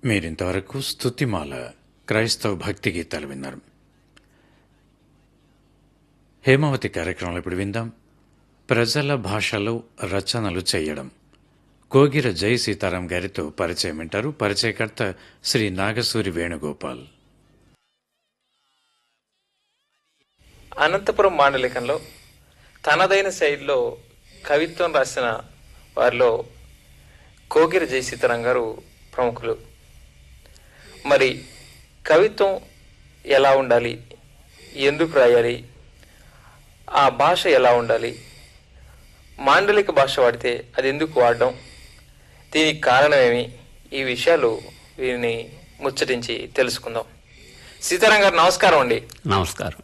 మీరింతవరకు స్తుతిమాల క్రైస్తవ భక్తి గీతాలు విన్నారు హేమావతి కార్యక్రమంలో ఇప్పుడు విందాం ప్రజల భాషలో రచనలు చేయడం కోగిర జై సీతారాం గారితో పరిచయం వింటారు పరిచయకర్త శ్రీ నాగసూరి వేణుగోపాల్ అనంతపురం మాండలికంలో తనదైన శైలిలో కవిత్వం రాసిన వారిలో కోగిరి జయ సీతారాం గారు ప్రముఖులు మరి కవిత్వం ఎలా ఉండాలి ఎందుకు రాయాలి ఆ భాష ఎలా ఉండాలి మాండలిక భాష వాడితే అది ఎందుకు వాడడం దీనికి కారణమేమి ఈ విషయాలు వీరిని ముచ్చటించి తెలుసుకుందాం సీతారాం గారు నమస్కారం అండి నమస్కారం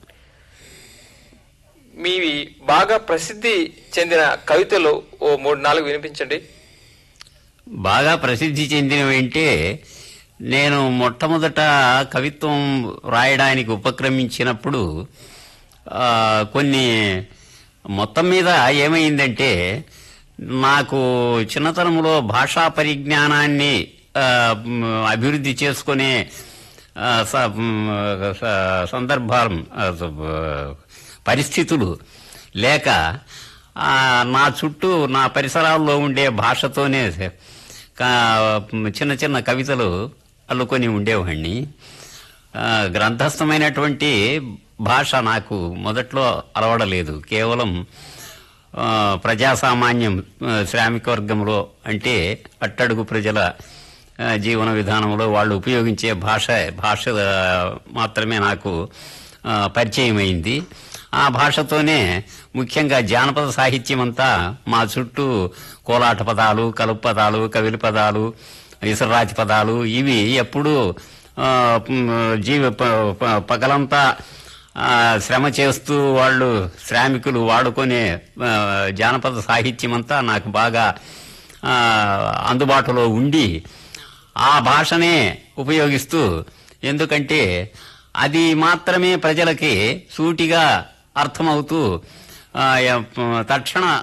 మీవి బాగా ప్రసిద్ధి చెందిన కవితలు ఓ మూడు నాలుగు వినిపించండి బాగా ప్రసిద్ధి చెందినవంటే నేను మొట్టమొదట కవిత్వం రాయడానికి ఉపక్రమించినప్పుడు ఆ, కొన్ని మొత్తం మీద ఏమైందంటే నాకు చిన్నతనంలో భాషా పరిజ్ఞానాన్ని ఆ, మ్, అభివృద్ధి చేసుకునే ఆ, స- మ్, స- సందర్భాలు ఆ, స- పరిస్థితులు లేక ఆ, నా చుట్టూ నా పరిసరాల్లో ఉండే భాషతోనే కా- చిన్న చిన్న కవితలు అల్లుకొని ఉండేవాడిని ఆ, గ్రంథస్థమైనటువంటి భాష నాకు మొదట్లో అలవడలేదు కేవలం ఆ, ప్రజాసామాన్యం ఆ, శ్రామిక వర్గంలో అంటే అట్టడుగు ప్రజల ఆ, జీవన విధానంలో వాళ్ళు ఉపయోగించే భాష భాష ఆ, మాత్రమే నాకు ఆ, పరిచయం అయింది ఆ భాషతోనే ముఖ్యంగా జానపద సాహిత్యం అంతా మా చుట్టూ కోలాట పదాలు కలుపు పదాలు కవిలి పదాలు ఇసరాచి పదాలు ఇవి ఎప్పుడూ ఆ, మ్, జీవ ప- ప- పగలంతా ఆ, శ్రమ చేస్తూ వాళ్ళు శ్రామికులు వాడుకునే ఆ, జానపద సాహిత్యం అంతా నాకు బాగా ఆ, అందుబాటులో ఉండి ఆ భాషనే ఉపయోగిస్తూ ఎందుకంటే అది మాత్రమే ప్రజలకి సూటిగా అర్థమవుతూ ఆ, య- తక్షణ